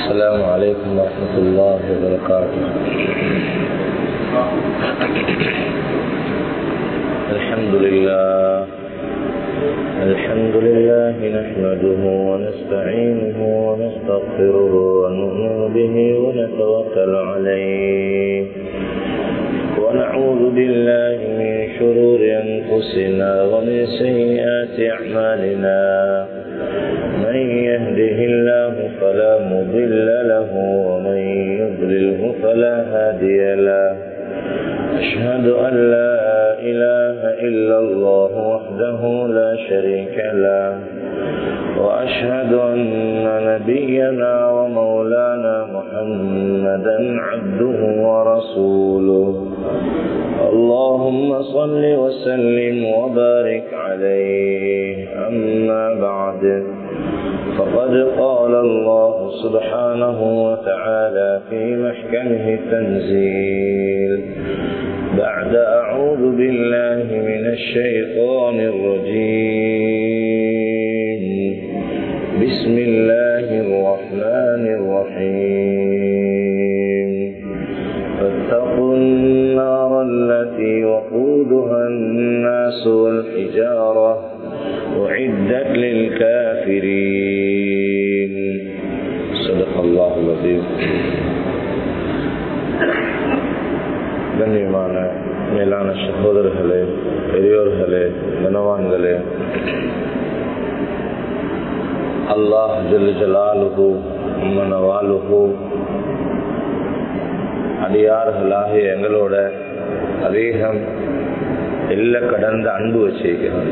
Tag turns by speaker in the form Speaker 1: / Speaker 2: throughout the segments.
Speaker 1: السلام عليكم ورحمة الله وبركاته الحمد لله الحمد لله نحمده ونستعينه ونستغفره ونؤمن به ونتوكل عليه ونعوذ بالله من شرور أنفسنا ومن سيئات أعمالنا من يهده الله فلا مضل له ومن يضلله فلا هادي له أشهد أن لا إله إلا الله وحده لا شريك له وأشهد أن نبينا ومولانا محمدا عبده ورسوله اللهم صل وسلم وبارك عليه أما بعد فقد قال الله سبحانه وتعالى في محكمه التنزيل بعد أعوذ بالله من الشيطان الرجيم بسم الله الرحمن الرحيم فاتقوا النار التي وقودها الناس والحجارة أعدت للكافرين صدق الله العظيم கண்ணியமான மேலான சகோதரர்களே பெரியோர்களே கனவான்களே அல்லாஹ் ஜல் ஜலாலுஹு மனவாலுஹு அடியார்களாகிய எங்களோட அதிகம் எல்ல கடந்த அன்பு வச்சிருக்கிறான்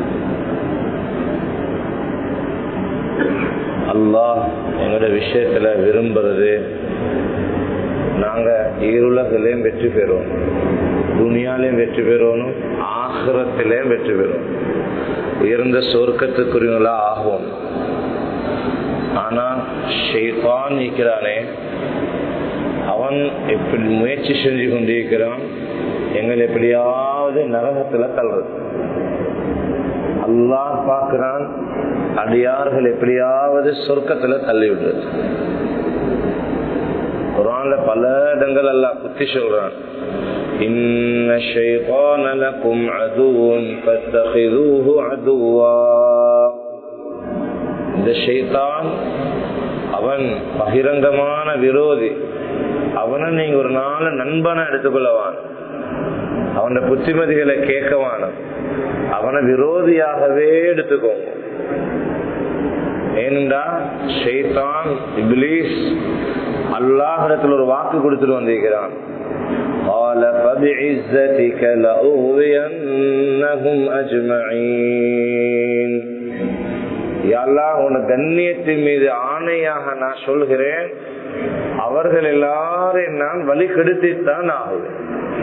Speaker 1: அல்லாஹ் எங்களோட விஷயத்துல விரும்புறது நாங்க ஈருலகிலையும் வெற்றி பெறுவோம் துணியாலையும் வெற்றி பெறணும் ஆசிரத்திலையும் வெற்றி பெறும் உயர்ந்த சொர்க்கத்துக்குரியவங்களா ஆகும் ஆனா ஷெய்தான் இருக்கிறானே அவன் எப்படி முயற்சி செஞ்சு கொண்டிருக்கிறான் எங்களை எப்படியாவது நரகத்துல தள்ளுறது அல்லாஹ் பார்க்கிறான் அடியார்கள் எப்படியாவது சொர்க்கத்துல தள்ளி விடுறது குரான்ல பல இடங்கள் எல்லாம் குத்தி சொல்றான் إن الشيطان لكم عدو فاتخذوه عدوا இந்த ஷைத்தான் அவன் பகிரங்கமான விரோதி அவனை நீங்க ஒரு நாள் நண்பனை எடுத்துக்கொள்ளவான் அவன புத்திமதிகளை கேட்கவான அவனை விரோதியாகவே எடுத்துக்கோங்க ஏனென்றா ஷைத்தான் இப்லீஸ் அல்லாஹிடத்தில் ஒரு வாக்கு கொடுத்துட்டு வந்திருக்கிறான் قال فبعزتك لأغوينهم أجمعين உன கண்ணியத்தின் மீது ஆணையாக நான் சொல்கிறேன் அவர்கள் எல்லாரும் நான் வழி கெடுத்துத்தான் ஆகுவேன்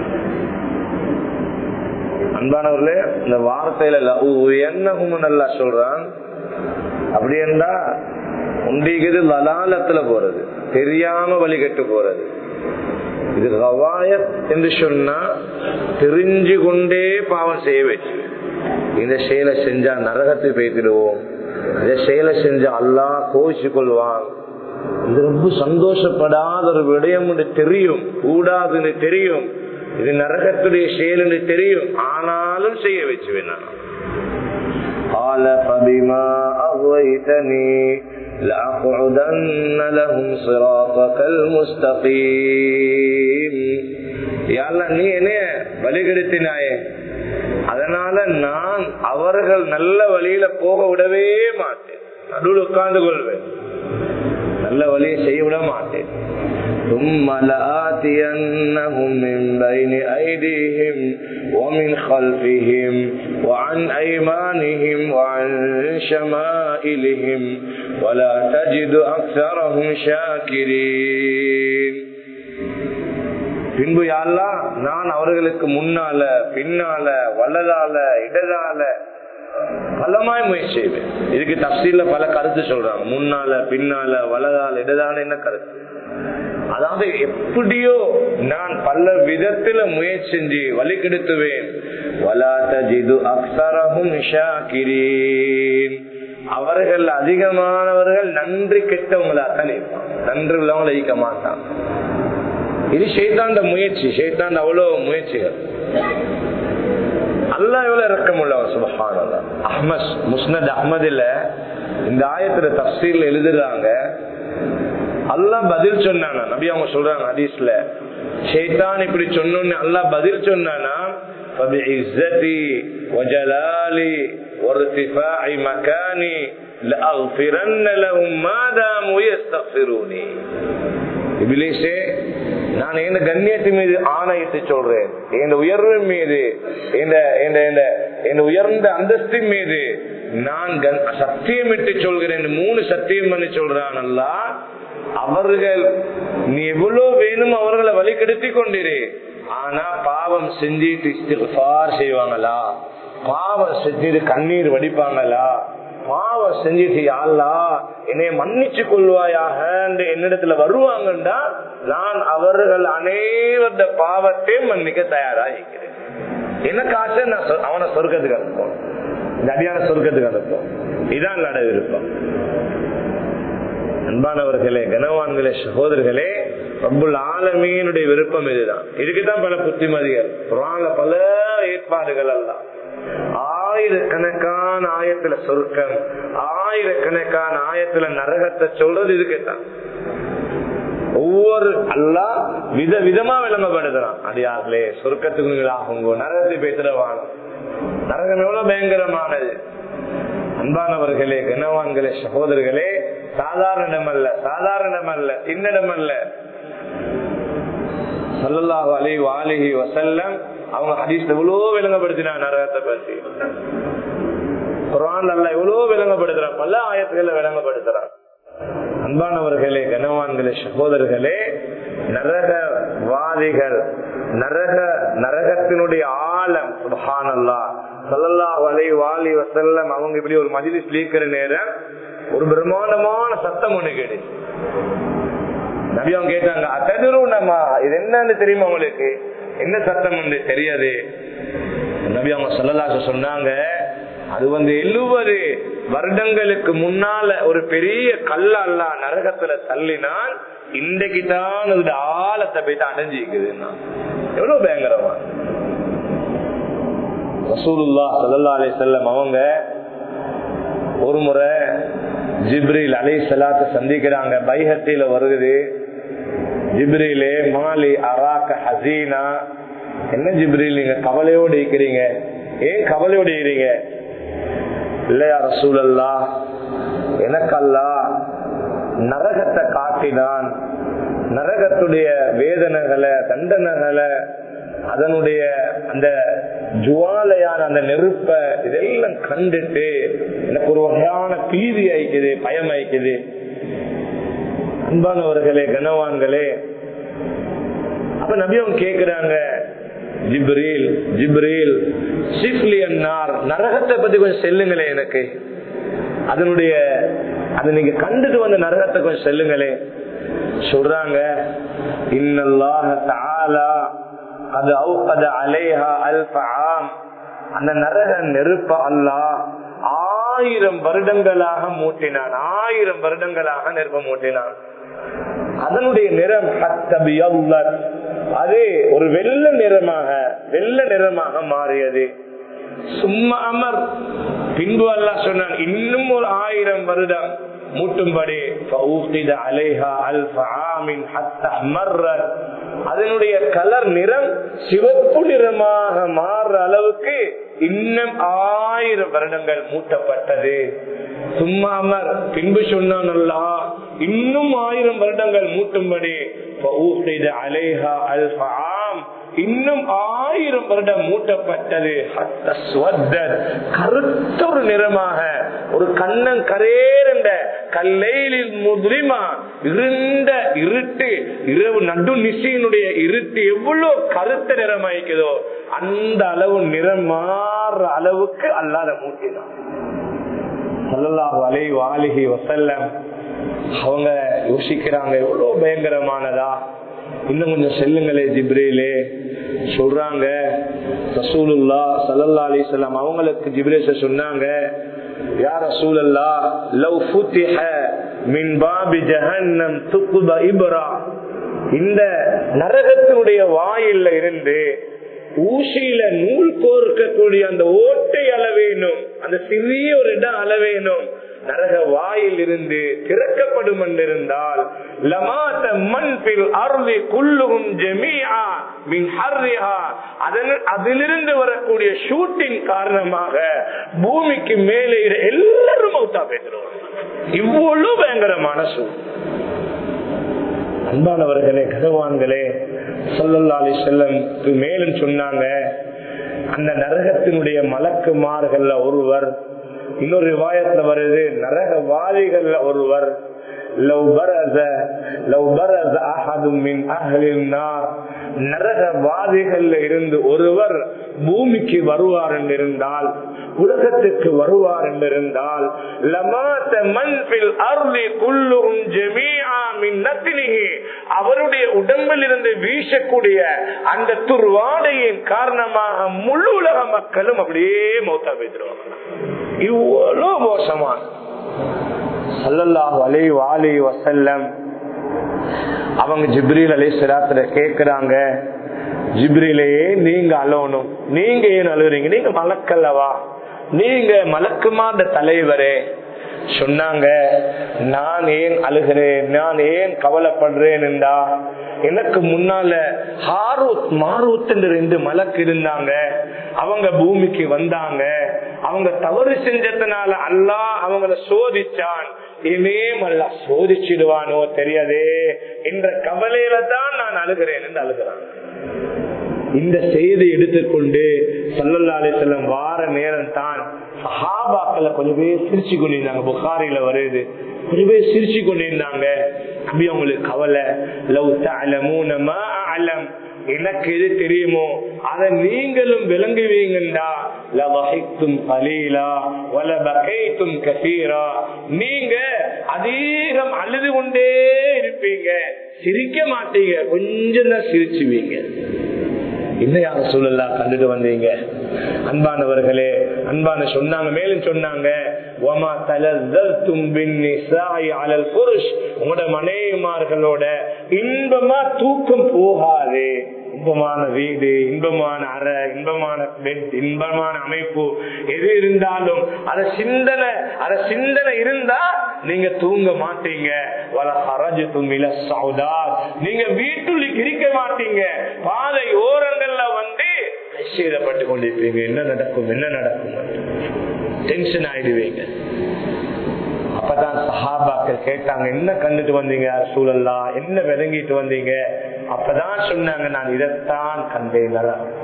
Speaker 1: அன்பானவர்களே இந்த வார்த்தையில என்னகும் நல்லா சொல்றான் அப்படி என்றா உண்டிகிறது லலாலத்துல போறது தெரியாம வழி கெட்டு போறது இது கவாயத் என்று சொன்னா தெரிஞ்சு கொண்டே பாவம் செய்ய வச்சு இந்த செயலை செஞ்சா நரகத்தை பேத்திடுவோம் இந்த செயலை செஞ்சா அல்லா கோஷி கொள்வான் இது ரொம்ப சந்தோஷப்படாத ஒரு விடயம் தெரியும் கூடாதுன்னு தெரியும் இது நரகத்துடைய செயல் தெரியும் ஆனாலும் செய்ய வச்சு வேணா قال فبما أغويتني لأقعدن لهم صراطك المستقيم யாழ்லா நீ என்ன வழிகெடுத்தினாயே அதனால நான் அவர்கள் நல்ல வழியில போக விடவே மாட்டேன் நடுவில் உட்கார்ந்து கொள்வேன் நல்ல வழியை செய்ய விட மாட்டேன் ثم لآتينهم من بين أيديهم ومن خلفهم وعن أيمانهم وعن شمائلهم ولا تجد أكثرهم شاكرين பின்பு யாழ்லா நான் அவர்களுக்கு முன்னால பின்னால வலதால இடதால பலமாய் முயற்சி செய்வேன் இதுக்கு தப்சீல்ல பல கருத்து சொல்றாங்க முன்னால பின்னால வலதால இடதால என்ன கருத்து அதாவது எப்படியோ நான் பல விதத்துல முயற்சி செஞ்சு வழி கெடுத்துவேன் வலா தஜிது அக்ஸரஹும் ஷாக்கிரீன் அவர்கள் அதிகமானவர்கள் நன்றி கெட்டவங்களா தான் இருப்பான் நன்றி உள்ளவங்களை ஈக்க மாட்டான் இது ஷேத்தாண்ட முயற்சி ஷேத்தாண்ட அவ்வளவு முயற்சிகள் அல்லா எவ்வளவு இறக்கம் உள்ளவன் சுபஹானல்லா அஹ்மஸ் முஸ்னத் அஹ்மதுல இந்த ஆயத்துல தப்சீல் எழுதுறாங்க அல்லாஹ் பதில் சொன்னானா நபி அவங்க சொல்றாங்க ஹதீஸ்ல ஷைத்தான் இப்படி சொன்னோன்னு அல்லாஹ் பதில் சொன்னானா فبعزتي وجلالي وارتفاع مكاني لأغفرن لهم ما داموا يستغفروني இபிலிசே நான் என் கண்ணியத்தின் மீது ஆணையிட்டு சொல்றேன் என் உயர்வு மீது என் உயர்ந்த அந்தஸ்தின் மீது நான் சத்தியமிட்டு சொல்கிறேன் மூணு சத்தியம் பண்ணி சொல்றான் அல்ல அவர்கள் நீ எவ்வளவு வேணும் அவர்களை வழிகெடுத்தி கொண்டிரு ஆனா பாவம் செஞ்சிட்டு இஸ்திஃபார் செய்வாங்களா பாவம் செஞ்சுட்டு கண்ணீர் வடிப்பாங்களா பாவம் செஞ்சுட்டு யாழ்லா என்னை மன்னிச்சு கொள்வாயாக என்னிடத்துல வருவாங்கண்டா நான் அவர்கள் அனைவருடைய பாவத்தையும் மன்னிக்க தயாரா இருக்கிறேன் எனக்கு ஆசை நான் அவனை சொர்க்கத்துக்கு அனுப்போம் இந்த அடியான சொர்க்கத்துக்கு அனுப்போம் இதான் நட விருப்பம் அன்பானவர்களே கனவான்களே சகோதரர்களே ரப்புல் ஆலமீனுடைய விருப்பம் இதுதான் இதுக்குதான் பல புத்திமதிகள் குரான்ல பல ஏற்பாடுகள் எல்லாம் ஆயிரக்கணக்கான ஆயத்துல சொர்க்கம் ஆயிரக்கணக்கான ஆயத்துல நரகத்தை சொல்றது இதுக்குதான் ஒவ்வொரு அல்லா வித விதமா விளங்கப்படுத்துறான் அடியார்களே சொர்க்கத்துக்கு நீங்கள் ஆகுங்கோ நரகத்தை பேசுறவான நரகம் எவ்வளவு பயங்கரமானது அன்பானவர்களே கனவான்களே சகோதரர்களே சாதாரணம் அல்ல சாதாரணம் அல்ல சின்னிடம் அல்ல சல்லல்லாஹு அலி வாலிஹி வசல்லம் அவங்க ஹதீஸ் எவ்வளவு விளங்கப்படுத்தினா நரகத்தை பத்தி குரான் அல்ல எவ்வளவு விளங்கப்படுத்துறான் பல ஆயத்துக்களை விளங்கப்படுத்துறான் அன்பானவர்களே கனவான்களே சகோதரர்களே நரகவாதிகள் நரக நரகத்தினுடைய ஆழம் சுபஹானல்லா சல்லல்லா வலை வாலி வசல்லம் அவங்க இப்படி ஒரு மஜிலிஸ் லீக்கிற நேரம் ஒரு பிரம்மாண்டமான சத்தம் ஒண்ணு கேடு நபி அவங்க கேட்டாங்க அத்ததுரும் நம்ம இது என்னன்னு தெரியுமா உங்களுக்கு என்ன சத்தம் உண்டு தெரியாது நபி அவங்க சொல்லலாச சொன்னாங்க அது வந்து எழுபது வருடங்களுக்கு முன்னால ஒரு பெரிய கல்ல அல்ல நரகத்துல தள்ளினால் இன்றைக்கு தான் அதோட ஆழத்தை போயிட்டு அடைஞ்சிக்குதுன்னா எவ்வளவு பயங்கரமா ரசூலுல்லா சல்லா அலி செல்லம் அவங்க ஒரு முறை ஜிப்ரில் அலை சலாத்த சந்திக்கிறாங்க பைஹத்தில வருகுது ஜிப்ரிலே மாலி அராக்க ஹசீனா என்ன ஜிப்ரில் நீங்க கவலையோடு இருக்கிறீங்க ஏன் கவலையோடு இருக்கிறீங்க இல்லையா ரசூலல்லா எனக்கல்லா நரகத்தை காட்டினான் நரகத்துடைய வேதனைகளை தண்டனைகளை அதனுடைய அந்த ஜுவாலையான அந்த நெருப்ப இதெல்லாம் கண்டுட்டு எனக்கு ஒரு வகையான பீதி ஆயிக்குது பயம் ஆயிக்குது அன்பானவர்களே கனவான்களே அப்ப நபியம் கேக்குறாங்க ஜிப்ரீல் ஜிப்ரீல் சிப்லி அன்னார் நரகத்தை பத்தி கொஞ்சம் செல்லுங்களே எனக்கு அதனுடைய அதை நீங்க கண்டுட்டு வந்த நரகத்தை கொஞ்சம் செல்லுங்களே சொல்றாங்க இன்னல்லாஹ தஆலா அது அவுகத அலைஹா அல்ஃப ஆம் அந்த நரக நெருப்ப அல்லாஹ் ஆயிரம் வருடங்களாக மூட்டினான் ஆயிரம் வருடங்களாக நெருப்ப மூட்டினான் அதனுடைய நிறம் அது ஒரு வெள்ள நிறமாக வெள்ள நிறமாக மாறியது சும்மா அமர் பின்பு அல்லா சொன்னான் இன்னும் ஒரு ஆயிரம் வருடம் மூட்டும்படி அதனுடைய கலர் நிறம் சிவப்பு நிறமாக மாறுற அளவுக்கு இன்னும் ஆயிரம் வருடங்கள் மூட்டப்பட்டது சும்மாமர் பின்பு சொன்னானல்லா இன்னும் ஆயிரம் வருடங்கள் மூட்டும்படி அலேஹா அல்ஃபாம் இன்னும் ஆயிரம் வருடம் மூட்டப்பட்டது கருத்த ஒரு நிறமாக ஒரு கண்ணன் கரேரண்ட கல்லையில் முதுரிமா இருண்ட இருட்டு இரவு நடு நிசையினுடைய இருட்டு எவ்வளவு கருத்த நிறமாய்க்குதோ அந்த அளவு நிறம் மாற அளவுக்கு அல்லாத மூட்டினான் சல்லல்லாஹு அலை வாலிஹி வசல்லம் அவங்க யோசிக்கிறாங்க எவ்வளவு பயங்கரமானதா இன்னும் கொஞ்சம் செல்லுங்களே ஜிப்ரேலே சொல்றாங்க ரசூலுல்லா சல்லல்லா அலிசல்லாம் அவங்களுக்கு ஜிப்ரேச சொன்னாங்க யார் சூழல்லா லவ் ஃபுத்திஹ மின் பாபி ஜஹன்னம் துக்குப இப்ரா இந்த நரகத்தினுடைய வாயில்ல இருந்து ஊசியில நூல் கோர்க்கக்கூடிய அந்த ஓட்டை அளவேனும் அந்த சிறிய ஒரு இடம் அளவேனும் நரக வாயில் இருந்து திறக்கப்படும் என்றிருந்தால் லமாத்த மண்பில் அருளி குள்ளுகும் ஜெமியா மின் ஹர்ரிஹா அதன்- அதிலிருந்து வரக்கூடிய ஷூட்டிங் காரணமாக பூமிக்கு மேலே இரு- எல்லாரும் மௌத்தா பேசுறோம் இவ்வளவு பயங்கரமான சூழ் அன்பானவர்களே கனவான்களே சொல்லல்லா அலி செல்லம் மேலும் சொன்னாங்க அந்த நரகத்தினுடைய மலக்குமார்கள்ல ஒருவர் இன்னொரு விவாயத்துல வருது நரகவாதிகள்ல ஒருவர் لو برز لو برز احد من اهل النار நரகவாதிகள்ல இருந்து ஒருவர் பூமிக்கு வருவார் என்றிருந்தால் உலகத்துக்கு வருவார் என்றிருந்தால் லமாத்த மண்பில் அருளி குள்ளும் ஜெமீஆ மின் நத்தினிஹி அவருடைய உடம்பில் இருந்து வீசக்கூடிய அந்த துர்வாடையின் காரணமாக முழு உலக மக்களும் அப்படியே மௌத்தா பேசிடுவாங்க இவ்வளவு மோசமான சல்லல்லாஹு அலைஹி வாலி வசல்லம் அவங்க ஜிப்ரீல் அலி சிராத்துல கேக்குறாங்க ஜிப்ரிலேயே நீங்க அலோனும் நீங்க ஏன் அழுகுறீங்க நீங்க மலக்கல்லவா நீங்க மலக்குமாண்ட தலைவரே சொன்னாங்க நான் ஏன் அழுகிறேன் நான் ஏன் கவலைப்படுறேன் என்றா எனக்கு முன்னால ஹாரூத் மாரூத் என்று ரெண்டு மலக்கு இருந்தாங்க அவங்க பூமிக்கு வந்தாங்க அவங்க தவறு செஞ்சதுனால அல்லாஹ் அவங்கள சோதிச்சான் இனிமேல் அல்ல சோதிச்சிடுவானோ தெரியாதே என்ற கவலையில தான் நான் அழுகிறேன் என்று அழுகிறான் இந்த செய்தி எடுத்துக்கொண்டு சல்லல்லா அலிசல்லம் வார நேரம் தான் சஹாபாக்களை கொஞ்சம் பேர் சிரிச்சு கொண்டிருந்தாங்க புகாரில வருது கொஞ்சம் பேர் சிரிச்சு கொண்டிருந்தாங்க அப்படி அவங்களுக்கு கவலை லவ் தஅலமூன மா அஅலம் எனக்கு எது தெரியுமோ அதை நீங்களும் விளங்குவீங்கண்டா லவஹித்தும் கலீலா வல பகைத்தும் கசீரா நீங்க அதிகம் அழுது கொண்டே இருப்பீங்க சிரிக்க மாட்டீங்க கொஞ்சம் தான் சிரிச்சுவீங்க என்ன யார சூழலா கண்டுட்டு வந்தீங்க அன்பானவர்களே அன்பான சொன்னாங்க மேலும் சொன்னாங்க "வமா தலzzaltum பின்னிசாஇ அலல் புருஷ்." உங்களோட மனைவிமார்களோட இன்பமா தூக்கம் போகாது இன்பமான வீடு இன்பமான அறை இன்பமான பெட் இன்பமான அமைப்பு எது இருந்தாலும் அத சிந்தனை அத சிந்தனை இருந்தா நீங்க தூங்க மாட்டீங்க வல ஹரஜுத்தும் இல சௌதா நீங்க வீட்டுள்ளுக்கு இருக்க மாட்டீங்க பாதை ஓரங்கள்ல வந்து ஐஸ்வர்யப்பட்டு கொண்டிருப்பீங்க என்ன நடக்கும் என்ன நடக்கும் டென்ஷன் ஆயிடுவீங்க அப்பதான் சஹாபாக்கள் கேட்டாங்க என்ன கண்டுட்டு வந்தீங்க சூழல்லா என்ன விளங்கிட்டு வந்தீங்க அப்பதான் சொன்னாங்க நான் இதைத்தான் கண்டேன்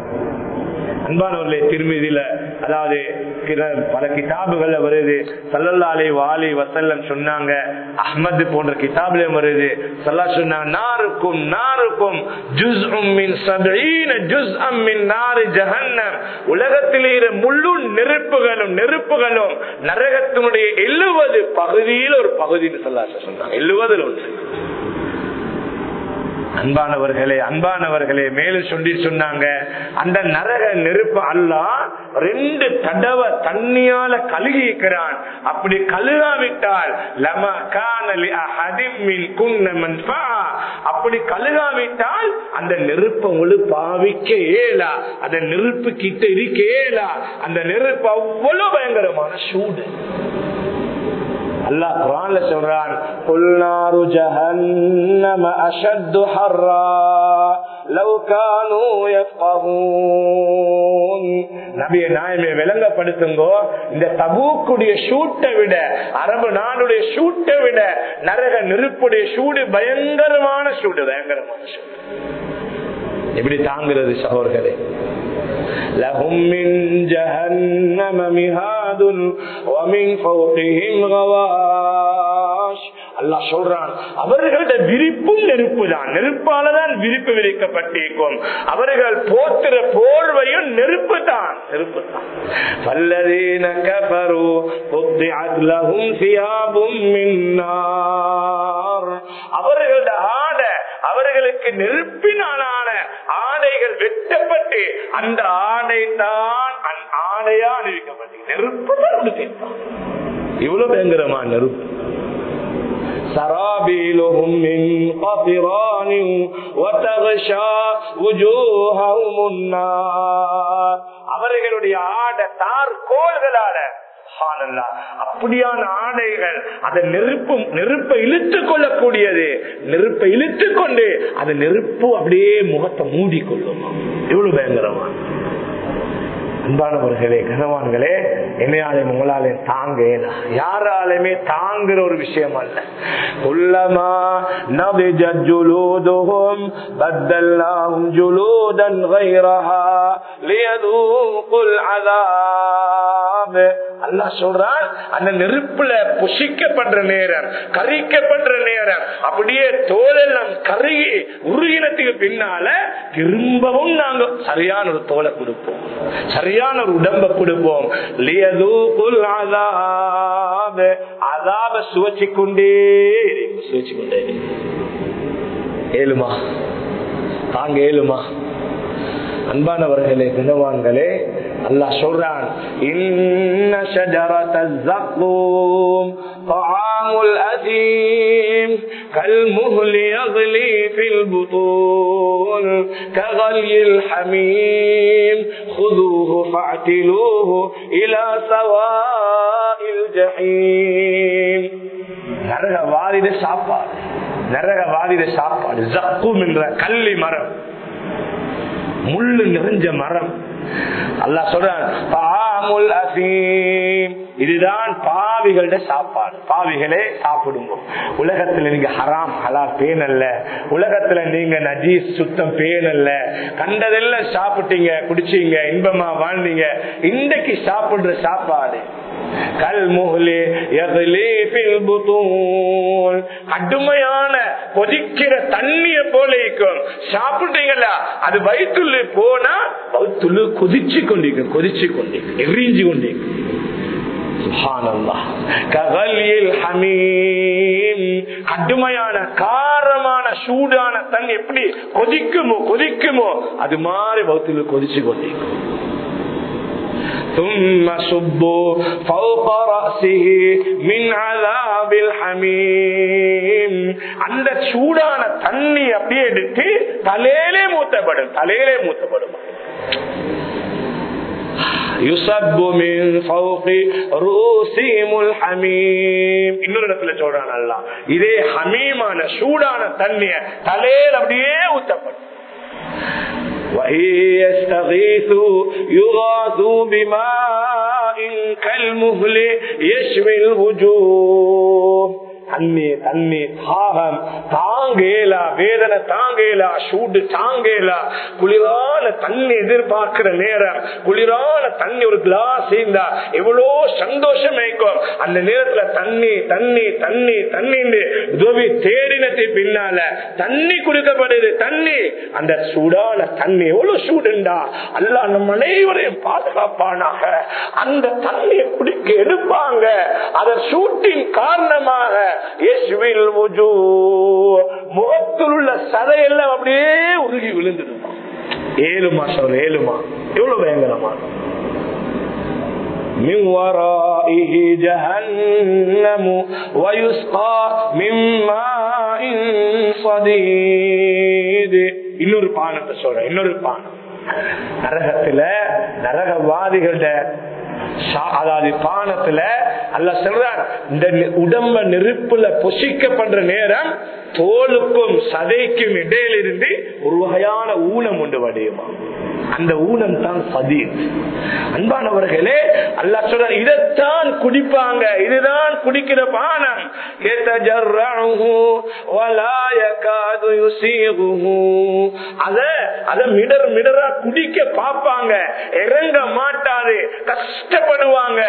Speaker 1: அன்பானவர்களே திருமதியில அதாவது கிர- பல கிதாபுகள்ல வருது சல்லல்லாலே வாலி வசல்லம் சொன்னாங்க அஹ்மது போன்ற கிதாபுல வருது சல்லா சொன்னாங்க நாருக்கும் நாருக்கும் ஜுஸ்உம் மின் சபீன ஜுஸ்அம் மின் நாரி ஜஹன்னம் உலகத்திலே இரு முழு நெருப்புகளும் நெருப்புகளும் நரகத்தினுடைய எழுவது பகுதியில் ஒரு பகுதின்னு சொல்லாச சொன்னாங்க எழுவதில் ஒன்று அன்பானவர்களே அன்பானவர்களே மேலும் சொல்லி சொன்னாங்க அந்த நரக நெருப்பு அல்லா ரெண்டு தடவை தண்ணியால கழுகிக்கிறான் அப்படி கழுகாவிட்டால் லம காணலி அஹதிமின் குன்ன மன்ஃபா அப்படி கழுகாவிட்டால் அந்த நெருப்பை முழு பாவிக்க ஏலா அந்த நெருப்பு கிட்ட இருக்க ஏலா அந்த நெருப்பு அவ்வளவு பயங்கரமான சூடு அல்லாஹ் குரான்ல சொல்றான் புல்நாரு ஜஹன்னம அஷத்து ஹர்ரா லவ் கானூ யஃப்கஹூன் நபியை நாயமே விளங்கப்படுத்துங்கோ இந்த தபூக்குடைய ஷூட்டை விட அரபு நாடுடைய ஷூட்டை விட நரக நெருப்புடைய சூடு பயங்கரமான சூடு பயங்கரமான சூடு எப்படி தாங்குறது சகோதரர்களே لهم من جهنم مهاد ومن فوقهم غواش அல்லாஹ் சொல்றான் அவர்களோட விரிப்பும் நெருப்பு தான் நெருப்பாலதான் விரிப்பு விரிக்கப்பட்டிருக்கும் அவர்கள் போத்துற போர்வையும் நெருப்பு தான் நெருப்பு தான் வல்லதீன கபரு قطعت لهم ثياب من نار அவர்களோட ஆடை அவர்களுக்கு நெருப்பினாலான ஆடைகள் வெட்டப்பட்டு அந்த ஆடை தான் ஆடையா அணிவிக்கப்பட்டு நெருப்பு தான் உடுத்திருப்பான் இவ்வளவு பயங்கரமா நெருப்பு سرابيلهم من قطران وتغشى وجوههم النار அவர்களுடைய ஆட தார் கோள்களால அப்படியான ஆடைகள் அதை நெருப்பு நெருப்பை இழுத்து கொள்ளக்கூடியது நெருப்பை இழுத்து கொண்டு அந்த நெருப்பு அப்படியே முகத்தை மூடிக்கொள்ளும் எவ்வளவு பயங்கரமா அன்பானவர்களே கனவான்களே என்னையாலையும் உங்களாலையும் தாங்க யாராலுமே தாங்குற ஒரு விஷயம் அல்ல உள்ளமா நபிஜத் ஜுலூதுஹும் பத்தல்லாஹும் ஜுலூதன் غيرها ليذوقوا العذاب அல்லாஹ் சொல்றான் அந்த நெருப்புல புசிக்கப்படுற நேரம் கரிக்கப்படுற நேரம் அப்படியே தோலெல்லாம் கருகி உருகினத்துக்கு பின்னால திரும்பவும் நாங்க சரியான ஒரு தோலை கொடுப்போம் சரியான ஒரு உடம்ப கொடுப்போம் அதாப சுவச்சு கொண்டே சுவச்சு கொண்டே ஏழுமா தாங்க ஏழுமா அன்பானவர்களே குணவான்களே அல்லாஹ் சொல்றான் இன்ன ஷஜரத الزقوم طعام الأثيم كالمهل يغلي في البطون كغلي الحميم خذوه فاعتلوه إلى سواء الجحيم நரக வாரித சாப்பாடு நரக வாரித சாப்பாடு ஜக்கும் என்ற கள்ளி மரம் முள்ளு நிறைஞ்ச மரம் அல்லா சொல்றான் இதுதான் பாவிகளோட சாப்பாடு பாவிகளே சாப்பிடுங்க உலகத்துல நீங்க ஹராம் ஹலா பேனல்ல உலகத்துல நீங்க நஜீஸ் சுத்தம் பேனல்ல கண்டதெல்லாம் சாப்பிட்டீங்க குடிச்சீங்க இன்பமா வாழ்ந்தீங்க இன்றைக்கு சாப்பிடுற சாப்பாடு கடுமையான கொதிக்கிற தண்ணிய போல இருக்கும் சாப்பிட்டீங்களா அது வயிற்றுள்ள போனா வயிற்றுள்ள கொதிச்சு கொண்டிருக்கும் கொதிச்சு கொண்டிருக்கும் எரிஞ்சு கொண்டிருக்கும் கடுமையான காரமான சூடான தண்ணி எப்படி கொதிக்குமோ கொதிக்குமோ அது மாதிரி வகுத்துல கொதிச்சு கொண்டிருக்கும் ثم صبوا فوق رأسه من عذاب الحميم அந்த சூடான தண்ணி அப்படியே எடுத்து தலையிலே மூத்தப்படும் தலையிலே மூத்தப்படும் யுசப்பு மின் ஃபௌகி ரூசிமுல் ஹமீம் இன்னொரு இடத்துல சொல்றான் அல்லாஹ் இதே ஹமீமான சூடான தண்ணிய தலையில அப்படியே ஊத்தப்படும் يستغيثوا يغاثوا بماء كالمهل يشوي الوجوه தண்ணி தண்ணி தாகம் தாங்கேலா வேதனை தாங்கேலா சூடு தாங்கேலா குளிரான தண்ணி எதிர்பார்க்கிற நேரம் குளிரான தண்ணி ஒரு கிளாஸ் இருந்தா எவ்வளோ சந்தோஷம் இருக்கும் அந்த நேரத்துல தண்ணி தண்ணி தண்ணி தண்ணி உதவி தேடினத்தை பின்னால தண்ணி குடிக்கப்படுது தண்ணி அந்த சூடான தண்ணி எவ்வளவு சூடுண்டா அல்ல நம்ம அனைவரையும் பாதுகாப்பானாக அந்த தண்ணியை குடிக்க எடுப்பாங்க அதன் சூட்டின் காரணமாக முகத்தில் உள்ள சதையெல்லாம் அப்படியே உருகி விழுந்துடுமா ஏழுமா சொல்ல ஏழுமா எவ்வளவு பயங்கரமா من ورائه جهنم ويسقى من ماء صديد இன்னொரு பானத்தை சொல்றேன் இன்னொரு பானம் நரகத்துல நரகவாதிகள அதாவது பானத்துல அல்ல சொல்றான் இந்த உடம்ப நெருப்புல பொசிக்கப்படுற நேரம் தோலுக்கும் சதைக்கும் இடையிலிருந்து ஒரு வகையான ஊனம் உண்டு வடியுமா அந்த ஊனம் தான் சதீர் அன்பானவர்களே அல்லா சொல்ற இதைத்தான் குடிப்பாங்க இதுதான் குடிக்கிற பானம் அத அத மிடர் மிடரா குடிக்க பார்ப்பாங்க இறங்க மாட்டாது கஷ்டப்படுவாங்க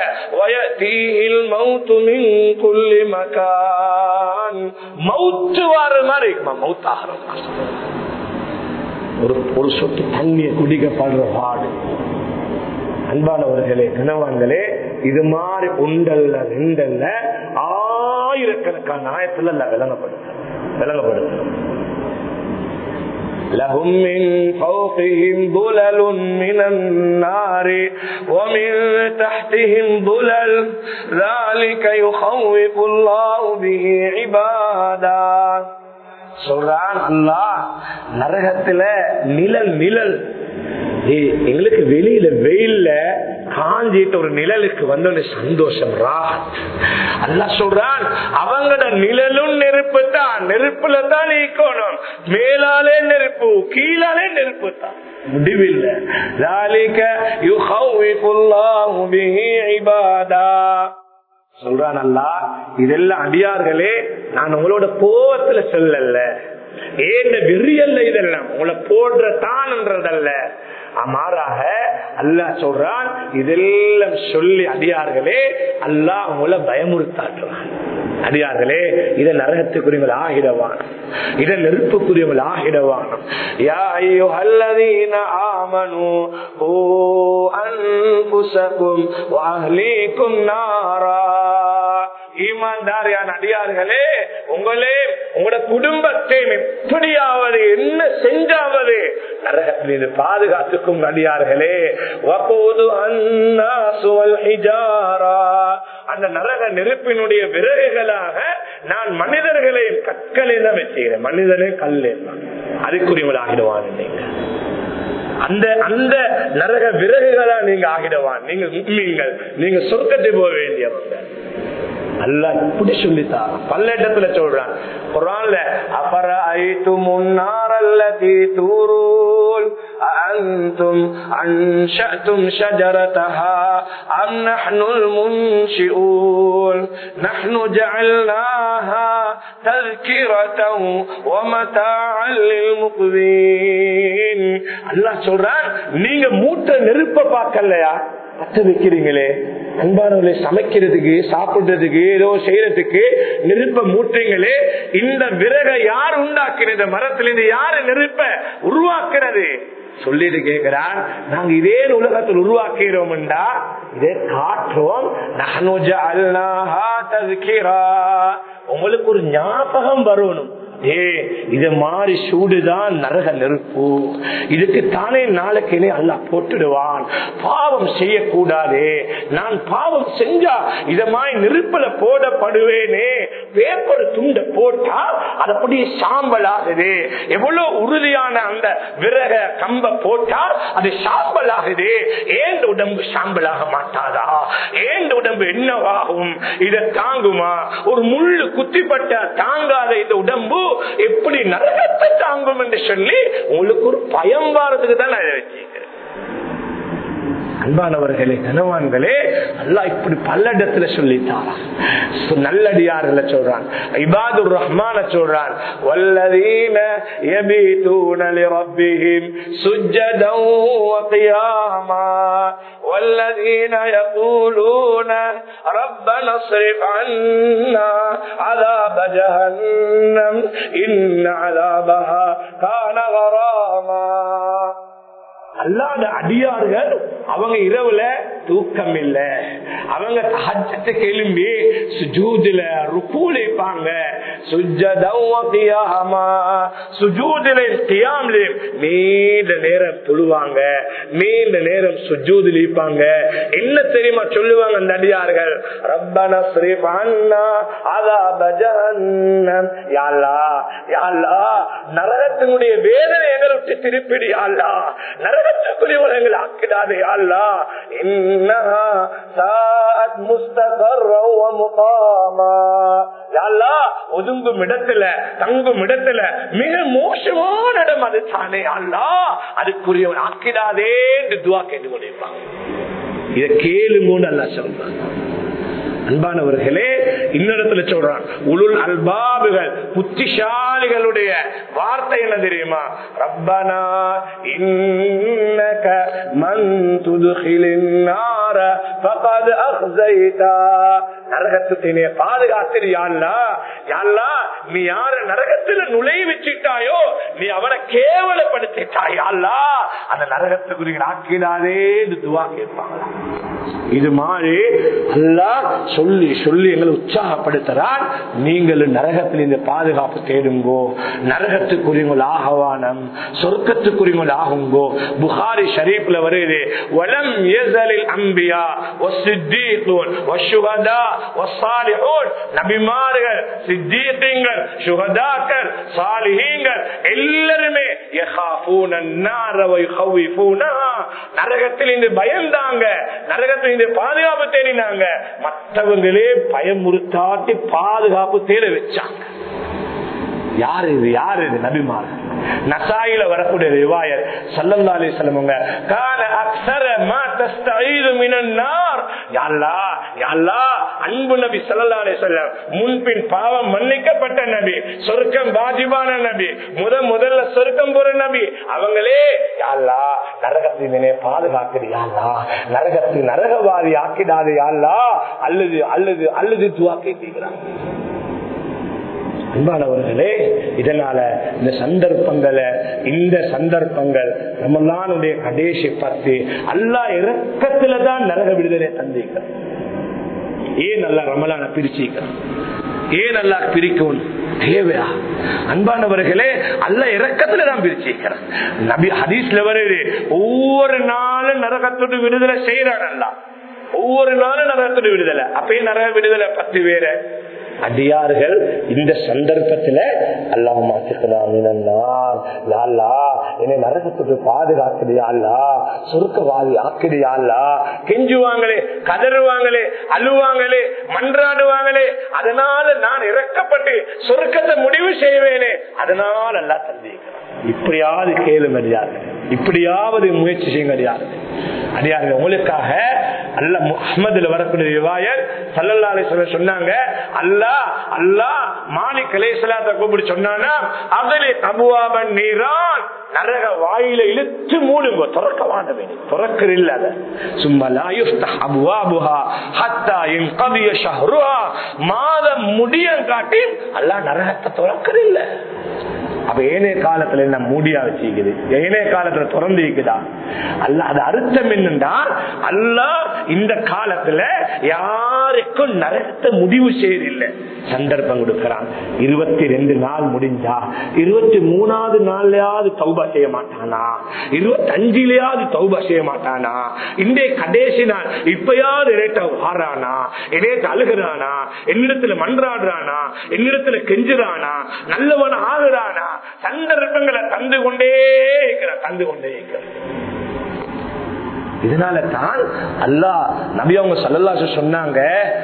Speaker 1: மவுத்து வார மாதிரி மவுத்தாகிற ஒரு ஒரு சொட்டு தண்ணியை குடிக்கப்படுற பாடு அன்பானவர்களே கணவான்களே இது மாதிரி உண்டல்ல ரெண்டல்ல ஆயிரக்கணக்கான ஆயத்துல விளங்கப்படுத்த விளங்கப்படுத்தும் لهم من فوقهم ظلل من النار ومن تحتهم ظلل ذلك يخوف الله به عبادا சொல்றான் அல்லாஹ் நரகத்துல நிழல் நிழல் ஏய், எங்களுக்கு வெளியில வெயில்ல காஞ்சிட்டு ஒரு நிழலுக்கு வந்தோட சந்தோஷம் ராத் அல்லாஹ் சொல்றான் அவங்களோட நிழலும் நெருப்பு தான் நெருப்புல தான் நீக்கணும் மேலாலே நெருப்பு கீழாலே நெருப்பு தான் முடிவில்லை ذَلِكَ يُخَوِّفُ اللَّهُ بِهِ عِبَادًا சொல்றான் அல்லா இதெல்லாம் அடியார்களே நான் உங்களோட கோவத்துல சொல்லல ஏந்த விரியல்ல இதெல்லாம் உங்களை போடுற தான்ன்றதல்ல மாறாக அல்லாஹ் சொல்றான் இதெல்லாம் சொல்லி அடியார்களே அல்லாஹ் உங்களை பயமுறுத்தாட்டுறான் அடியார்களே இதை நரகத்துக்குரியவர்கள் ஆகிடவான் இதை நெருப்புக்குரியவர்கள் ஆகிடவான் யா ஐயோ அல்லதீன ஆமனு ஓ அன்புசக்கும் வாஹ்லீக்கும் நாரா ஈமான்தாரியான அடியார்களே உங்களே உங்களோட குடும்பத்தை எப்படியாவது என்ன செஞ்சாவது நரகத்திலிருந்து பாதுகாத்துக்கும் அடியார்களே வப்போது அண்ணா சுவல் ஹிஜாரா அந்த நரக நெருப்பினுடைய விறகுகளாக நான் மனிதர்களையும் கற்களை தான் வச்சுக்கிறேன் மனிதனே கல்லே அதுக்குரியவளாகிடுவான் நீங்க அந்த அந்த நரக விறகுகளா நீங்க ஆகிடுவான் நீங்க முக்மீன்கள் நீங்க சொர்க்கத்தை போக வேண்டியவங்க அல்லா இப்படி சொல்லித்தார் பல இடத்துல சொல்றான் குரான்ல அபர ஐத்து முன்னாரல்லதி தூரூல் அன்தும் அன்ஷஅத்தும் ஷஜரதஹா அம் நஹ்னுல் முன்ஷிஊன் நஹ்னு ஜஅல்னாஹா தذكرةً ومتاعا للمقوين அல்லாஹ் சொல்றான் நீங்க மூட்ட நெருப்ப பார்க்கலையா பத்த வைக்கிறீங்களே அன்பானவர்களை சமைக்கிறதுக்கு சாப்பிடுறதுக்கு ஏதோ செய்யறதுக்கு நெருப்ப மூட்டுங்களே இந்த விறகை யார் உண்டாக்குறது மரத்திலிருந்து யாரு நெருப்ப உருவாக்குறது சொல்லிட்டு கேட்கிறான் நாங்க இதே உலகத்தில் உருவாக்கிறோம்டா இதே காட்டுறோம் உங்களுக்கு ஒரு ஞாபகம் வரணும் ஏ இது மாதிரி சூடுதான் நரக நெருப்பு இதுக்கு தானே நாளைக்கு அல்ல போட்டுடுவான் பாவம் செய்யக்கூடாது நான் பாவம் செஞ்சா இத மாதிரி நெருப்புல போடப்படுவேனே பேப்பர் துண்ட போட்டா அது அப்படியே சாம்பல் ஆகுது எவ்வளவு உறுதியான அந்த விறக கம்ப போட்டா அது சாம்பல் ஆகுது ஏன் உடம்பு சாம்பல் ஆக மாட்டாதா ஏன் உடம்பு என்னவாகும் இதை தாங்குமா ஒரு முள்ளு குத்திப்பட்ட தாங்காத இந்த உடம்பு எப்படி நரகத்தை தாங்கும் என்று சொல்லி உங்களுக்கு ஒரு பயம் வாரத்துக்கு தான் நான் வச்சிருக்கிறேன் அன்பானவர்களே கனவான்களே அல்லா இப்படி பல இடத்துல சொல்லித்தாரா நல்லடியார்களை சொல்றான் இபாதுர் ரஹ்மான சொல்றான் வல்லதீன يبيتون لربهم سجدا وقياما والذين يقولون ربنا اصرف عنا عذاب جهنم إن عذابها كان غراما அல்லாத அடியார்கள் அவங்க இரவுல தூக்கம் இல்ல அவங்க ஹஜ்ஜத்துக்கு எழும்பி சுஜூதுல ருக்கூலிப்பாங்க நீண்ட நேரம் தொழுவாங்க நீண்ட நேரம் சுஜூதில் இருப்பாங்க என்ன தெரியுமா சொல்லுவாங்க அந்த அடியார்கள் ரப்பன ஸ்ரீபான்னா அதா பஜன்னம் யாழ்லா யாழ்லா நரகத்தினுடைய வேதனை எங்களை விட்டு திருப்பிடி யாழ்லா நரகத்துக்குரியவர்கள் ஆக்கிடாதே யாழ்லா இன்னஹா சாத் முஸ்தகர்ரா வ முகாமா யாழ்லா ஒதுங்கும் இடத்துல தங்கும் இடத்துல மிக மோசமான இடம் அது தானே அல்லா அதுக்குரியவன் ஆக்கிடாதே என்று துவா கேட்டு கொண்டிருப்பாங்க இதை கேளுங்கன்னு அல்லா சொல்றாங்க அன்பானவர்களே இன்னிடத்துல சொல்றான் உளுள் அல்பாபுகள் புத்திசாலிகளுடைய வார்த்தை என்ன தெரியுமா ரப்பனா இன்னக மன் துதுகிலின் நார ஃபகத் அஹ்ஸைதா நரகத்தினை பாதுகாத்து யாழ்லா யாழ்லா நீ யார நரகத்துல நுழைய வச்சுட்டாயோ நீ அவனை கேவலப்படுத்திட்டாய் யாழ்லா அந்த நரகத்துக்குரிய ஆக்கிடாதே துவா கேட்பாங்களா
Speaker 2: இது மாதிரி அல்லாஹ் சொல்லி சொல்லி எங்களை உற்சாகப்படுத்துறான் நீங்களும் நரகத்தில் இந்த பாதுகாப்பு தேடுங்கோ நரகத்துக்குரியவங்கள் ஆகவானம் சொர்க்கத்துக்குரியவங்கள் ஆகுங்கோ புகாரி ஷரீப்ல வருது வலம் ஏசலில் அம்பியா والصديقون والشهداء والصالحون நபிமார்கள் சித்தீகங்கள் சுகதாக்கள் சாலிஹீங்கள் எல்லாருமே யகாஃபூன النار ويخوفونها நரகத்தில் இந்த பயந்தாங்க நரகத்தில் இந்த பாதுகாப்பு தேடினாங்க மற்றவங்களே பயமுறுத்தாட்டி பாதுகாப்பு தேட வச்சாங்க யாரு இது யாரு இது நபிமார் நசாயில வரக்கூடிய ரிவாயத் சல்லல்லா அலி சொல்லுவாங்க கால அக்ஸர மா தஸ்தஈது மினன் நார் யா அல்லாஹ் யா அல்லாஹ் அன்பு நபி ஸல்லல்லாஹு அலைஹி வஸல்லம் முன்பின் பாவம் மன்னிக்கப்பட்ட நபி சொர்க்கம் வாஜிபான நபி முத முதல்ல சொர்க்கம் போற நபி அவங்களே யா அல்லாஹ் நரகத்தினே பாதுகாக்குது யா அல்லாஹ் நரகத்து நரகவாதி ஆக்கிடாது யா அல்லாஹ் அல்லது அல்லது அல்லது துவா கேட்கிறாங்க அன்பானவர்களே இதனால இந்த சந்தர்ப்பங்களை இந்த சந்தர்ப்பங்கள் ரமலானுடைய கடைசி பத்து அல்லா இறக்கத்துல தான் நரக விடுதலை தந்திக்கிறான் ஏன் நல்லா ரமலான பிரிச்சிக்கிறான் ஏன் நல்லா பிரிக்கணும் தேவையா அன்பானவர்களே அல்ல இறக்கத்துல தான் பிரிச்சிருக்கிறான் நபி ஹதீஸ்ல வருது ஒவ்வொரு நாளும் நரகத்தோடு விடுதலை செய்யறான் அல்லா ஒவ்வொரு நாளும் நரகத்தோடு விடுதலை அப்பயும் நரக விடுதலை பத்து வேற அடியார்கள் இந்த சந்தர்ப்பத்துல அல்லாஹ் என்னை நரகத்துக்கு பாதுகாக்குறியா சுருக்கவாதி ஆக்குறியா கெஞ்சுவாங்களே கதறுவாங்களே அழுவாங்களே மன்றாடுவாங்களே அதனால நான் இறக்கப்பட்டு சொருக்கத்தை முடிவு செய்வேனே அதனால எல்லாம் தந்திருக்கிறேன் இப்படியாவது கேளு அடியார்கள் இப்படியாவது முயற்சி செய்யுங்க அடியார்கள் அடியார்கள் உங்களுக்காக அல்ல முகமதுல வரக்கூடிய விவாயர் சல்லல்லா அலிஸ்வர சொன்னாங்க அல்லா அல்லா மாலிக் அலேசலாத்த கூப்பிட்டு சொன்னானா அதிலே தபுவாபன் நீரான் நரக வாயில இழுத்து மூடுங்க துறக்கவான வேணும் துறக்கிற இல்ல அத சும்மா மாதம் முடியம் காட்டி அல்லா நரகத்தை துறக்கிற இல்ல அப்ப ஏனைய காலத்துல என்ன மூடியா வச்சுக்குது ஏனைய காலத்துல திறந்து இருக்குதா அல்ல அது அர்த்தம் என்னென்றால் அல்ல இந்த காலத்துல யாருக்கும் நரகத்தை முடிவு செய்யறதில்லை சந்தர்ப்பம் கொடுக்கிறான் இருபத்தி ரெண்டு நாள் முடிஞ்சா இருபத்தி மூணாவது நாள்லயாவது தௌபா செய்ய மாட்டானா இருபத்தி அஞ்சுலயாவது தௌபா செய்ய மாட்டானா இன்றைய கடைசி நாள் இப்பயாவது ரேட்ட வாரானா என்னையத்து அழுகிறானா என்னிடத்துல மன்றாடுறானா என்னிடத்துல கெஞ்சுறானா நல்லவன் ஆகுறானா சந்தர்ப்பங்களை தந்து கொண்டே இருக்கிறான் தந்து கொண்டே இருக்கிறான் இதனால தான் அல்லா நபி அவங்க சல்லல்லாசு சொன்னாங்க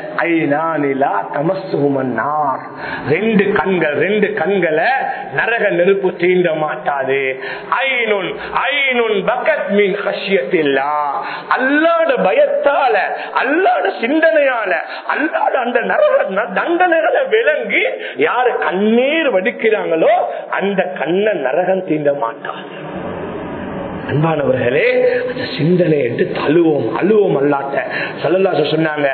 Speaker 2: ரெண்டு கண்கள் ரெண்டு கண்களை நரக நெருப்பு தீண்ட மாட்டாது ஐநுன் ஐநுன் பகத் மீன் ஹஷியத்தில்லா அல்லாட பயத்தால அல்லாட சிந்தனையால அல்லாட அந்த நரக தண்டனைகளை விளங்கி யாரு கண்ணீர் வடிக்கிறாங்களோ அந்த கண்ணை நரகம் தீண்ட மாட்டாது அன்பானவர்களே அந்த சிந்தனை எடுத்து தழுவோம் அழுவோம் அல்லாட்ட சல்லல்லாச சொன்னாங்க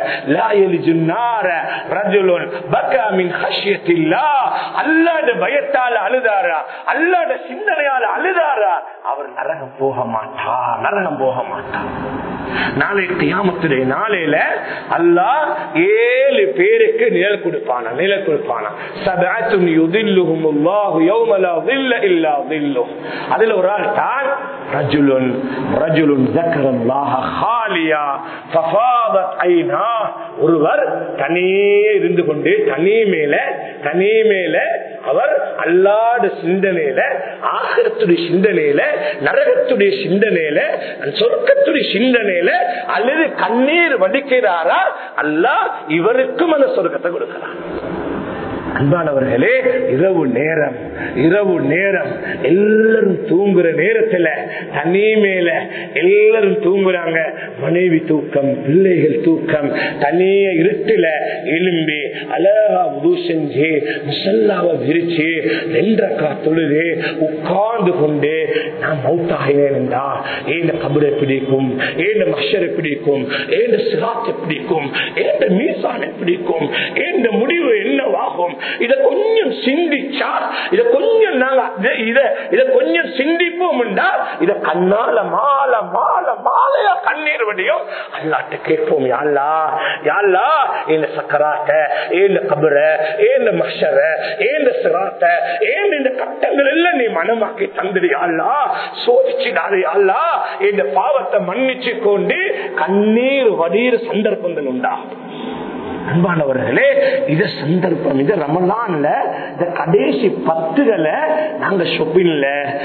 Speaker 2: அல்லாட பயத்தால அழுதாரா அல்லாட சிந்தனையால அழுதாரா அவர் நரகம் போக மாட்டா நரகம் போக மாட்டா நாளை கியாமத்துடைய நாளையில அல்லாஹ் ஏழு பேருக்கு நிழல் கொடுப்பானா நிழல் கொடுப்பானா சபாத்தும் யுதில்லுஹும் அல்லாஹு யௌம லா ظில்ல இல்லா ظில்லுஹ் அதுல ஒரு ஆள் தான் ரஜுலுன் ரஜுலுன் ذكرல்லாஹ خاليا ففاضت عيناه ஒருவர் தனியே இருந்து கொண்டு தனி மேல தனி மேல அவர் அல்லாட சிந்தனையில ஆகரத்துடைய சிந்தனையில நரகத்துடைய சிந்தனையில சொர்க்கத்துடைய சிந்தனையில அல்லது கண்ணீர் வடிக்கிறாரா அல்லா இவருக்கும் அந்த சொர்க்கத்தை கொடுக்கிறார் அன்பானவர்களே இரவு நேரம் இரவு நேரம் எல்லாரும் தூங்குற நேரத்துல தனி மேல எல்லாரும் தூங்குறாங்க மனைவி தூக்கம் பிள்ளைகள் தூக்கம் தனிய இருட்டுல எலும்பி அழகா உது செஞ்சு முசல்லாவை விரிச்சு ரெண்டக்கா தொழுது உட்கார்ந்து கொண்டு நான் மௌத்தாகினேன் என்றா ஏந்த கபரை பிடிக்கும் ஏந்த மஷரை பிடிக்கும் ஏந்த சிராத்தை பிடிக்கும் ஏந்த மீசானை பிடிக்கும் ஏந்த முடிவு என்னவாகும் இத கொஞ்சம் சிந்திச்சா இத கொஞ்சம் நாங்க இத இத கொஞ்சம் சிந்திப்போம் இத கண்ணால மால மால மாலையா கண்ணீர் விடையும் அல்லாட்ட கேட்போம் யாழ்லா யாழ்லா இந்த சக்கராட்ட ஏந்த கபர ஏந்த மஷர ஏந்த சிராத்த ஏந்த இந்த கட்டங்கள் எல்லாம் நீ மனமாக்கி தந்துடியாள்லா சோதிச்சுடாதே அல்லா இந்த பாவத்தை மன்னிச்சு கொண்டு கண்ணீர் வடீர் சந்தர்ப்பங்கள் உண்டா அன்பானவர்களே இது சந்தர்ப்பம் இது ரமலான்ல இந்த கடைசி பத்துகளை நாங்க ஷொப்பிங்ல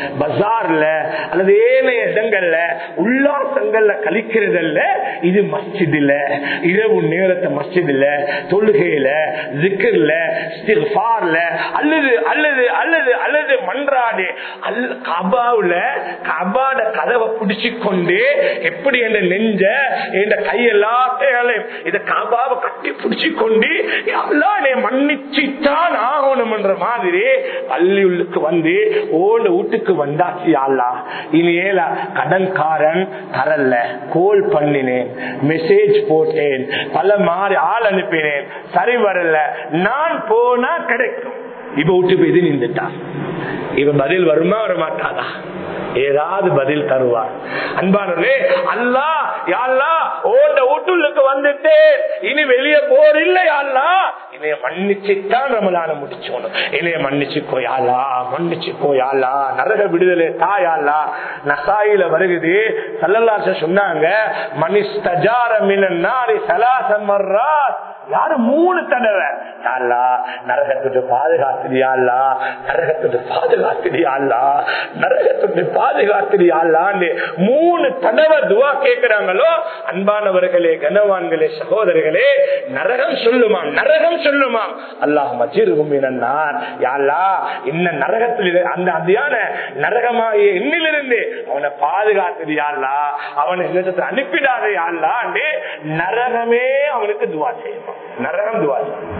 Speaker 2: பஜார்ல அல்லது ஏனைய இடங்கள்ல உல்லாசங்கள்ல கழிக்கிறதல்ல இது மஸ்ஜிதுல இரவு நேரத்தை மஸ்ஜிதுல தொழுகையில ஜிக்கர்ல இஸ்திக்ஃபார்ல அல்லது அல்லது அல்லது அல்லது மன்றாடு அல்ல கபாவுல கபாட கதவை பிடிச்சு கொண்டு எப்படி என்ற நெஞ்ச இந்த கையெல்லாத்தையும் இந்த கபாவை கட்டி பிடிச்சு கொண்டு எல்லாம் மன்னிச்சுத்தான் ஆகணும் என்ற மாதிரி பள்ளியுள்ளுக்கு வந்து ஓட வீட்டுக்கு வந்தாச்சு அல்லா இனியேல கடன்காரன் தரல கோல் பண்ணினேன் மெசேஜ் போட்டேன் பல மாறி ஆள் அனுப்பினேன் சரி வரல நான் போனா கிடைக்கும் இப்ப விட்டு போய் இது நின்றுட்டான் இவன் பதில் வருமா வர மாட்டாதா ஏதாவது பதில் தருவார் அன்பானே அல்லா யாழ்லா ஓண்ட வீட்டுள்ளுக்கு வந்துட்டு இனி வெளியே போர் இல்லை யாழ்லா இதைய மன்னிச்சுத்தான் ரமலான முடிச்சோணும் இதைய மன்னிச்சுக்கோ யாழ்லா மன்னிச்சுக்கோ யாழ்லா நரக விடுதலை தாயாழ்லா நசாயில வருகுது சல்லல்லாச சொன்னாங்க மனிஸ்தஜார மினாரி சலாசம் வர்றார் யாரு மூணு தடவை யாழ்லா நரகத்துட்டு பாதுகாத்துடியாள்லா நரகத்துட்டு பாதுகாத்துடியாள்லா நரகத்துட்டு பாதுகாத்துடியாள்லான்னு மூணு தடவை துவா கேட்கிறாங்களோ அன்பானவர்களே கனவான்களே சகோதரர்களே நரகம் சொல்லுமாம் நரகம் சொல்லுமாம் அல்லாஹ் மஜிருகுமினார் யாழ்லா இன்ன நரகத்தில் அந்த அதியான நரகமாகிய எண்ணிலிருந்து அவனை பாதுகாத்துடியாள்லா அவனை என்னத்தை அனுப்பிடாதே யாழ்லா நரகமே அவனுக்கு துவா செய்யுமா நரகம் துவா செய்யும்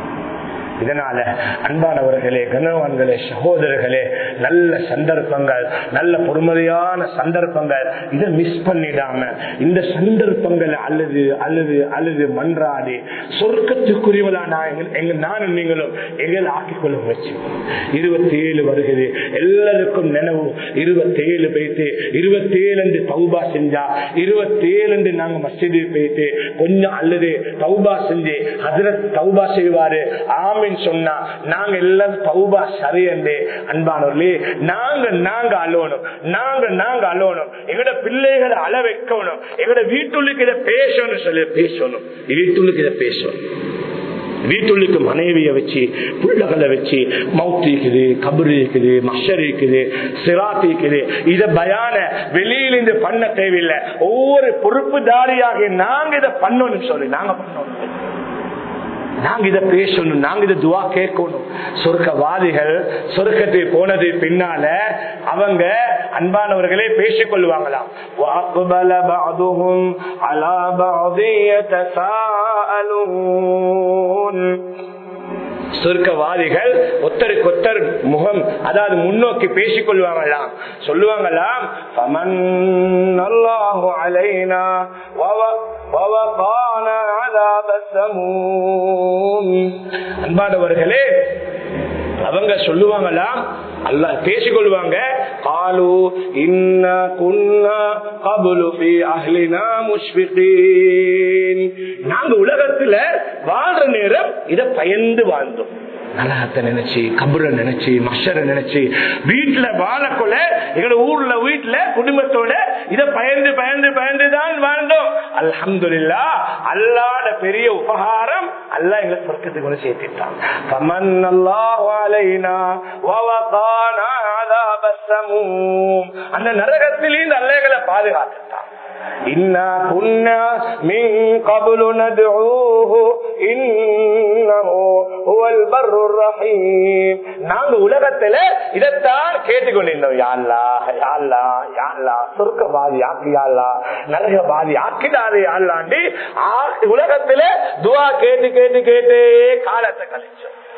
Speaker 2: இதனால அன்பானவர்களே கனவான்களே சகோதரர்களே நல்ல சந்தர்ப்பங்கள் நல்ல பொறுமதியான சந்தர்ப்பங்கள் இதை மிஸ் பண்ணிடாம இந்த சந்தர்ப்பங்களை அல்லது அல்லது அல்லது மன்றாடி சொர்க்கத்துக்குரியவளா நான் எங்க நானும் நீங்களும் எங்களை ஆக்கிக் கொள்ள முயற்சி இருபத்தி ஏழு வருகிறது எல்லாருக்கும் நினைவு இருபத்தி ஏழு போயிட்டு இருபத்தி ஏழு என்று தௌபா செஞ்சா இருபத்தி ஏழு என்று நாங்க மசிதி போயிட்டு கொஞ்சம் அல்லது தௌபா செஞ்சு ஹசரத் தௌபா செய்வாரு ஆமின் சொன்னா நாங்க எல்லாம் தௌபா சரியண்டே அன்பானவர்களே நாங்க நாங்க அலோணும் நாங்க நாங்க அலோணும் எங்கட பிள்ளைகளை அள வைக்கணும் எங்கட வீட்டுள்ளுக்கு இதை பேசணும் சொல்லி பேசணும் வீட்டுள்ளுக்கு இதை பேசணும் வீட்டுள்ளுக்கு மனைவிய வச்சு புள்ளகளை வச்சு மவுத்து இருக்குது கபரு இருக்குது மஷர் இருக்குது சிராத் இருக்குது இத பயான வெளியிலிருந்து பண்ண தேவையில்லை ஒவ்வொரு பொறுப்புதாரியாக நாங்க இதை பண்ணணும் சொல்லி நாங்க பண்ணணும் நாங்க இதை பேசணும் நாங்க இதை துவா கேட்கணும் சொர்க்கவாதிகள் சொர்க்கத்தை போனது பின்னால அவங்க அன்பானவர்களே பேசிக் கொள்வாங்களாம் சொர்க்கவாதிகள் ஒத்தருக்கு ஒத்தர் முகம் அதாவது முன்னோக்கி பேசிக் கொள்வாங்களாம் சொல்லுவாங்களாம் அல்லாஹு அலைனா அன்பானவர்களே அவங்க சொல்லுவாங்களாம் அல்ல பேசிக்கொள்வாங்க காலு இன்ன குன்னா கபுலு ஃபி அஹ்லினா முஷ்பிகீன் நாங்க உலகத்துல வாழ்ற நேரம் இத பயந்து வாழ்ந்தோம் நரகத்தை நினைச்சு கபுர நினைச்சு மஷர நினைச்சு வீட்டுல வாழக்குள்ள எங்க ஊர்ல வீட்டுல குடும்பத்தோட இத பயந்து பயந்து பயந்து தான் வாழ்ந்தோம் அல்ஹம்துல்லா அல்லாட பெரிய உபகாரம் அல்லா எங்களை சொர்க்கத்துக்கு கொண்டு சேர்த்துட்டான் கமன் அல்லாஹ் அலைனா வவகானா அந்த நரகத்திலேருந்து அல்லைகளை பாதுகாத்துட்டான் إنا كنا من قبل ندعوه إنه هو البر الرحيم நாங்க உலகத்துல இதைத்தான் கேட்டுக்கொண்டிருந்தோம் யாழ்லா யாழ்லா யாழ்லா சொர்க்கவாதி ஆக்கியாள்லா நரகவாதி ஆக்கிடாதே யாழ்லாண்டி உலகத்துல துவா கேட்டு கேட்டு கேட்டு காலத்தை கழிச்சோம்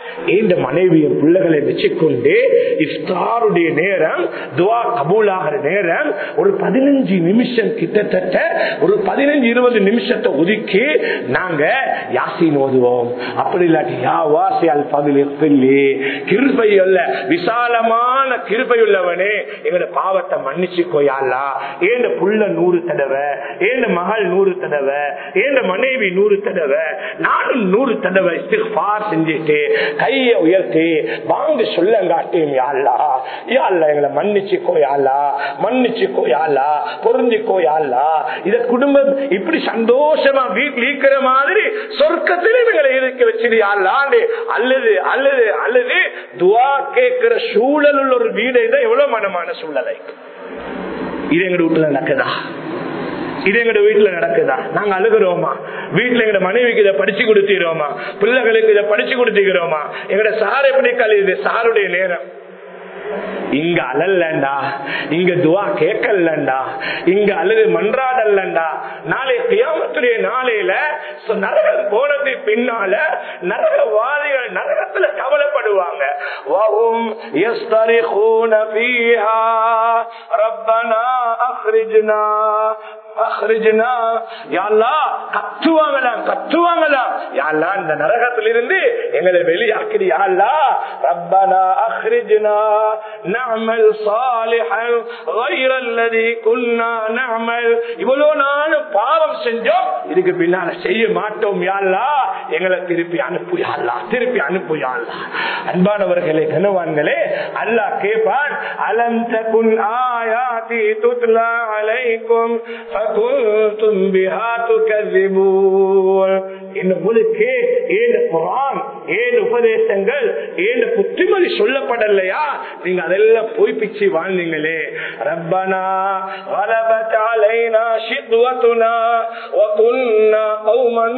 Speaker 2: இந்த மனைவியும் பிள்ளைகளை வச்சுக்கொண்டு இஃப்தாருடைய நேரம் துவா கபூலாகிற நேரம் ஒரு பதினஞ்சு நிமிஷம் கிட்டத்தட்ட ஒரு பதினஞ்சு இருபது நிமிஷத்தை ஒதுக்கி நாங்க யாசின் ஓதுவோம் அப்படி இல்லாட்டி யா வாசி அல் பகுதி கிருபையுள்ள விசாலமான கிருபையுள்ளவனே எங்களோட பாவத்தை மன்னிச்சுக்கோயாலா ஏண்ட புள்ள நூறு தடவை ஏண்ட மகள் நூறு தடவை ஏண்ட மனைவி நூறு தடவை நானும் நூறு தடவை இஸ்திக்ஃபார் செஞ்சுட்டு கைய உயர்த்தி வாங்க சொல்லங்காட்டியும் யாழ்லா யாழ்லா எங்களை மன்னிச்சுக்கோ யாழ்லா மன்னிச்சுக்கோ யாழ்லா பொருந்திக்கோ யாழ்லா இத குடும்பம் இப்படி சந்தோஷமா வீட்டில் இருக்கிற மாதிரி சொர்க்கத்திலே எங்களை இருக்க வச்சிரு யாழ்லாண்டு அல்லது அல்லது அல்லது துவா கேட்கிற சூழல் உள்ள ஒரு வீடை தான் எவ்வளவு மனமான சூழலை இது எங்க வீட்டுல நடக்குதா இது எங்க வீட்டுல நடக்குதா நாங்க அழுகிறோமா வீட்டுல எங்க மனைவிக்கு இதை படிச்சு கொடுத்துக்கிறோமா பிள்ளைகளுக்கு இதை படிச்சு கொடுத்துக்கிறோமா எங்கட சார் எப்படி கழியுது சாருடைய நேரம் இங்க அழல்லண்டா இங்க துவா கேட்கலண்டா இங்க அழுது மன்றாடல்லண்டா நாளை கியாமத்துடைய நாளையில நரகம் போனது பின்னால நரகவாதிகள் நரகத்துல கவலைப்படுவாங்க வஹும் يسترخون فيها ربنا اخرجنا அஹ்ரிஜ்னா யா அல்லாஹ் கத்துவாங்களாம் கத்துவாங்களாம் யா அல்லாஹ் இந்த நரகத்திலிருந்து எங்களை வெளியாக்கிடு யா அல்லாஹ் ரப்பனா அஹ்ரிஜ்னா நஅமல் சாலிஹன் غير الذي كنا نعمل இவ்வளவு நாள் பாவம் செஞ்சோம் இதுக்கு பின்னால செய்ய மாட்டோம் யா அல்லாஹ் எங்களை திருப்பி அனுப்பு யா அல்லாஹ் திருப்பி அனுப்பு யா அல்லாஹ் அன்பானவர்களே கனவான்களே அல்லாஹ் கேட்பான் அலம் தகுன் ஆயாதி துத்லா அலைக்கும் فكنتم بها تكذبون இந்த முழுக்கு ஏழு குரான் ஏழு உபதேசங்கள் ஏழு புத்திமதி சொல்லப்படலையா நீங்க அதெல்லாம் போய் பிச்சு வாழ்ந்தீங்களே ரப்பனா غلبت علينا شقوتنا وكنا قوما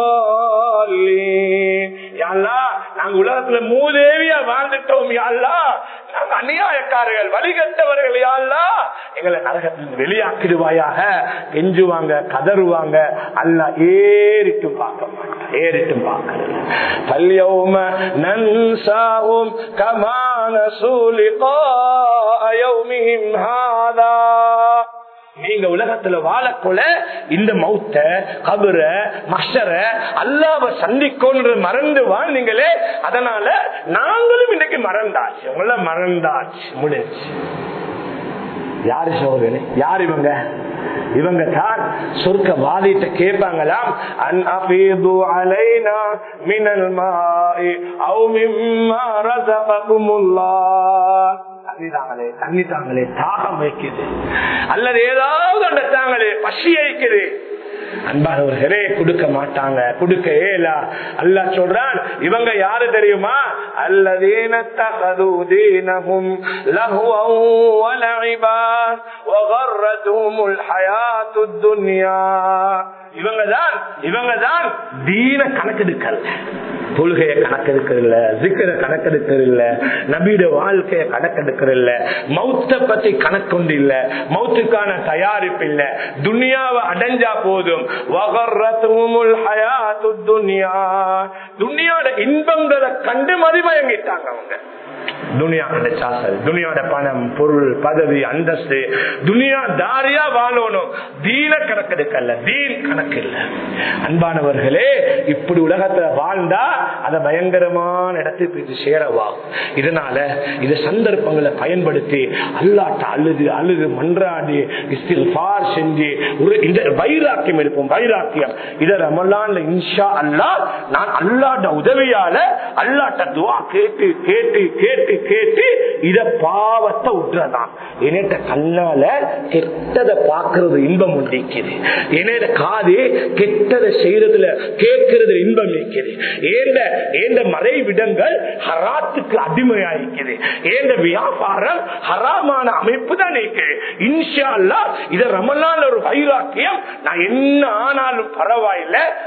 Speaker 2: ضالين யா அல்லாஹ் நாங்க உலகத்துல மூதேவியா வாழ்ந்துட்டோம் யா அல்லாஹ் நாங்க அநியாயக்காரர்கள் வழிகட்டவர்கள் யா அல்லாஹ் எங்களை நரகத்தில் வெளியாக்கிடுவாயாக கெஞ்சுவாங்க கதறுவாங்க அல்ல ஏறிட்டும் பார்க்க மாட்டான் ஏறிட்டும் பார்க்கறது பல்யௌம நன்சாவும் கமான சூலிகா யௌமிஹிம் ஹாதா நீங்க உலகத்துல வாழக்கொல இந்த மௌத்த கபுர மஷர அல்லாவ சந்திக்கோன்ற மறந்து வாழ்ந்தீங்களே அதனால நாங்களும் இன்னைக்கு மறந்தாச்சு உங்கள மறந்தாச்சு முடிச்சு யாரு சோதனை யார் இவங்க இவங்க தான் சொர்க்க வாதிட்ட கேட்பாங்களாம் அன் அபீது அலைனா மினல் மாஇ அவு மிம்மா ரஸககுமுல்லாஹ் தண்ணி தாங்களே தண்ணி தாங்களே தாகம் வைக்குது அல்லது ஏதாவது அந்த தாங்களே பசி வைக்குது அன்பானவர்களே கொடுக்க மாட்டாங்க கொடுக்க ஏலா அல்லா சொல்றான் இவங்க யாரு தெரியுமா அல்லதீன தகதூதீனஹும் லஹுவன் வலஇபா வகர்ரதுஹுமுல் ஹயாத்துத் துன்யா இவங்கதான் இவங்கதான் தீன கணக்கெடுக்கல் தொழுகைய கணக்கெடுக்கிறதில்ல சிக்கர கணக்கெடுக்கிறதில்ல நபியோட வாழ்க்கைய கணக்கெடுக்கிறதில்ல மௌத்த பத்தி கணக்கொண்டு இல்ல மௌத்துக்கான தயாரிப்பு இல்ல துனியாவை அடைஞ்சா போதும் துனியாவோட இன்பங்களை கண்டு மதிமயங்கிட்டாங்க அவங்க துனியா கிடைச்சா சரி துனியாவோட பணம் பொருள் பதவி அந்தஸ்து துனியா தாரியா வாழணும் தீன கணக்கெடுக்கல தீன் கணக்கு இல்ல அன்பானவர்களே இப்படி உலகத்துல வாழ்ந்தா அதை பயங்கரமான இடத்துக்கு இது சேரவா இதனால இந்த சந்தர்ப்பங்களை பயன்படுத்தி அல்லாட்ட அழுது அழுது மன்றாடி இஸ்தில்பார் செஞ்சு ஒரு இந்த வைராக்கியம் இருப்போம் வைராக்கியம் இத ரமலான்ல இன்ஷா அல்லா நான் அல்லாட்ட உதவியால அல்லாட்ட துவா கேட்டு கேட்டு கேட்டு கேட்டு இத பாவத்தை விட்டுறதான் என்னட்ட கண்ணால கெட்டதை பாக்குறது இன்பம் உண்டிக்குது என்னோட காது கெட்டதை செய்யறதுல கேட்கறது இன்பம் நிற்குது ஏந்த ஏந்த மறைவிடங்கள் ஹராத்துக்கு அடிமையாயிக்குது ஏந்த வியாபாரம் ஹராமான அமைப்பு தான் நிற்குது இன்ஷா அல்லா இத ரமலான் ஒரு வைராக்கியம் நான் என்ன ஆனாலும் பரவாயில்ல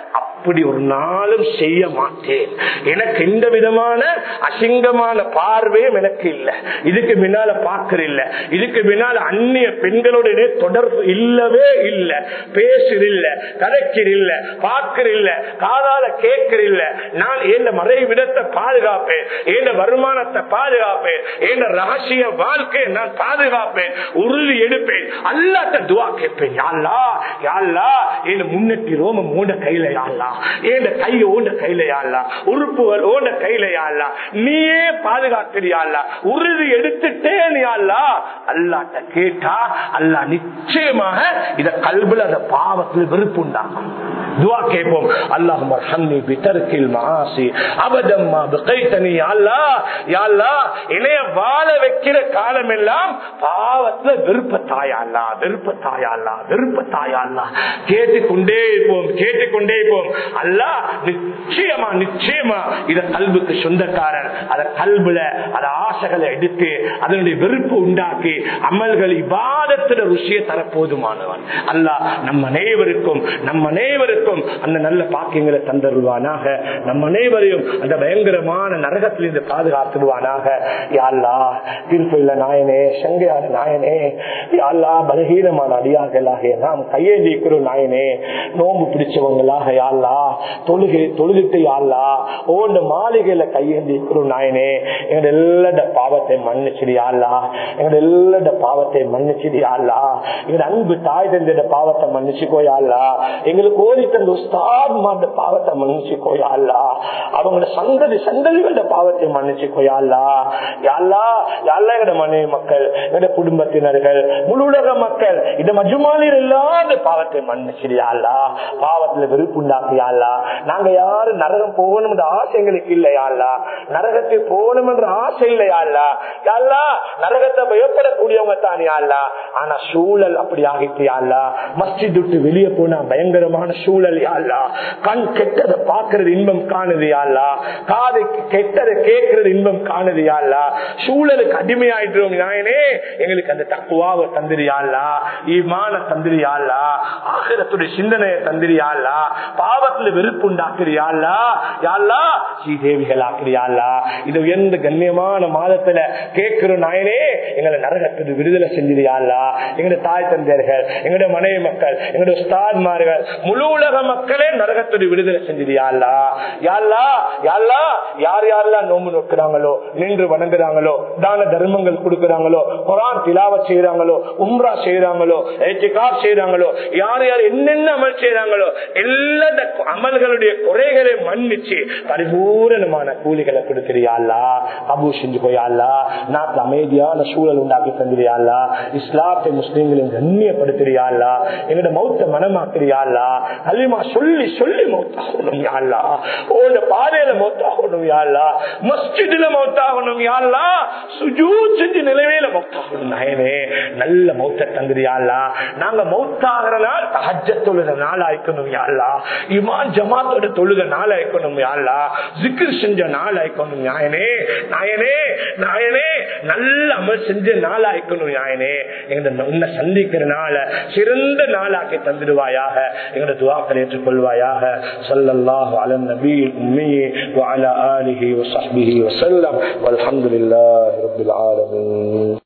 Speaker 2: அப்படி ஒரு நாளும் செய்ய மாட்டேன் எனக்கு எந்த விதமான அசிங்கமான பார்வையும் எனக்கு இல்லை இதுக்கு பின்னால பார்க்கறில்ல இதுக்கு பின்னால அந்நிய பெண்களுடைய தொடர்பு இல்லவே இல்லை பேசுறில்ல கதைக்கிறில்ல பார்க்கறில்ல காதால கேட்கறில்ல நான் எந்த மறைவிடத்தை பாதுகாப்பேன் எந்த வருமானத்தை பாதுகாப்பேன் எந்த ரகசிய வாழ்க்கையை நான் பாதுகாப்பேன் உறுதி எடுப்பேன் அல்லாட்ட துவா கேட்பேன் யாழ்லா யாழ்லா என் முன்னெட்டி ரோமம் ஓண்ட கையில யாழ்லா என் கை ஓண்ட கையில யாழ்லா உறுப்புகள் ஓண்ட கையில யாழ்லா நீயே பாதுகாக்கிறியாள்லா உறுதி எடுத்துட்டேன் யாழ்லா அல்லாட்ட கேட்டா அல்லா நிச்சயமாக இத கல்வில அந்த பாவத்தில் வெறுப்பு உண்டாகும் துவா கேட்போம் அல்லாஹ் மர்ஹம்னி பிதர்கில் மாசி அபதம்மா பிகைதனி யாழ்லா யாழ்லா இணைய வாழ வைக்கிற காலம் எல்லாம் பாவத்துல வெறுப்பத்தாயாள்லா வெறுப்பத்தாயாள்லா வெறுப்பத்தாயாள்லா கேட்டுக்கொண்டே இருப்போம் கேட்டுக்கொண்டே இருப்போம் அல்லா நிச்சயமா நிச்சயமா இத கல்புக்கு சொந்தக்காரன் அத கல்புல அத ஆசைகளை எடுத்து அதனுடைய வெறுப்பு உண்டாக்கி அமல்கள் இபாதத்தின ருசியை தர போதுமானவன் அல்லா நம் அனைவருக்கும் நம் அனைவருக்கும் அந்த நல்ல பாக்கியங்களை தந்தருவானாக நம் அனைவரையும் அந்த பயங்கரமான நரகத்திலிருந்து பாதுகாத்துடுவானாக யாழ்லா திருப்பதில நாயனே சங்கையான நாயனே யாழ்லா பலகீனமான அடியார்களாக நாம் கையேந்திக்கிறோம் நாயனே நோம்பு பிடிச்சவங்களாக யாழ்லா தொழுகை தொழுகிட்டு யாழ்லா ஓண்ட மாளிகையில கையேந்திக்கிறோம் நாயனே எங்க எல்லாட பாவத்தை மன்னிச்சிடு யாழ்லா எங்க எல்லாட பாவத்தை மன்னிச்சிடு யாழ்லா எங்க அன்பு தாய் தந்தையோட பாவத்தை மன்னிச்சுக்கோ யாழ்லா எங்களுக்கு ஓடி தந்த உஸ்தாத் மாண்ட பாவத்தை மன்னிச்சுக்கோ யாழ்லா அவங்களோட சந்ததி சந்ததிகளோட பாவத்தை மன்னிச்சுக்கோ யாழ்லா யாழ்லா யாழ்லா எங்கட மனைவி மக்கள் எங்கட குடும்பத்தினர்கள் முழு உலக மக்கள் இந்த மஜுமாலில் இல்லாத பாவத்தை மன்னிச்சிடியாள்லா பாவத்துல வெறுப்பு உண்டாக்கியாள்லா நாங்க யாரும் நரகம் போகணும் என்ற ஆசை எங்களுக்கு இல்லையாள்லா நரகத்தை போகணும் என்ற ஆசை இல்லையாள்லா யாழ்லா நரகத்தை பயப்படக்கூடியவங்க தானே ஆள்லா ஆனா சூழல் அப்படி ஆகிட்டியாள்லா மஸ்ஜித் விட்டு வெளியே போனா பயங்கரமான சூழல் யாழ்லா கண் கெட்டதை பாக்குறது இன்பம் காணுது யாழ்லா காது கெட்டதை கேட்கறது இன்பம் காணுது யாழ்லா சூழலுக்கு அடிமையாயிட்டோம் நாயனே எங்களுக்கு அந்த தக்குவாவை தந்திரியாள்லா ஈமான தந்திரியாள்லா ஆகிரத்துடைய சிந்தனையை தந்திரியாள்லா பாவத்துல வெறுப்பு உண்டாக்குறியாள்லா யாழ்லா ஸ்ரீதேவிகள் ஆக்குறியாள்லா இது எந்த கண்ணியமான மாதத்துல கேட்கிற நாயனே எங்களை நரகத்துக்கு விடுதலை செஞ்சிருயாள்லா எங்களுடைய தாய் தந்தையர்கள் எங்களுடைய மனைவி மக்கள் எங்களுடைய ஸ்தாத்மார்கள் முழு உலக மக்களே நரகத்துடைய விடுதலை செஞ்சிருயாள்லா யாழ்லா யாழ்லா யார் யாரெல்லாம் நோம்பு நோக்கிறாங்களோ நின்று வணங்குறாங்களோ தான தர்மங்கள் கொடுக்கறாங்களோ குரான் திலாவ செய்யறாங்களோ உம்ரா செய்யறாங்களோ ஏற்றிகாப் செய்யறாங்களோ யார் யார் என்னென்ன அமல் செய்யறாங்களோ எல்லா அமல்களுடைய குறைகளை மன்னிச்சு பரிபூரணமான கூலிகளை கொடுக்கிறியாள்லா அபு செஞ்சு போயாள்லா நாட்டுல அமைதியான சூழல் உண்டாக்கி தந்திரியாள்லா இஸ்லாத்தை முஸ்லீம்களையும் கண்ணியப்படுத்துறியாள்லா எங்களோட மௌத்த மனமாக்குறியாள்லா கலிமா சொல்லி சொல்லி மௌத்தாகணும் யாழ்லா ஓட பாதையில மௌத்தாகணும் யாழ்லா மஸ்ஜிதுல மௌத்தாகணும் யாழ்லா சுஜூ செஞ்சு நிலவையில மௌத்தாகணும் நாயனே நல்ல மௌத்த தந்திரியாள்லா நாங்க மௌத்தாகிற நாள் தஹஜ தொழுத நாள் ஆயிக்கணும் யாழ்லா இமான் ஜமாத்தோட தொழுத நாள் ஆயிக்கணும் யாழ்லா ஜிக்கிர் செஞ்ச நாள் ஆயிக்கணும் நாயனே நாயனே நாயனே நல்ல அமல் செஞ்ச நாள் ஆயிக்கணும் நாயனே எங்க உன்னை சந்திக்கிற நாள சிறந்த நாளாக்கி தந்துடுவாயாக எங்களோட துவாக்கள் ஏற்றுக்கொள்வாயாக சல்லல்லாஹு அலன் நபி உம்மி وعلى آله وصحبه وسلم والحمد لله رب العالمين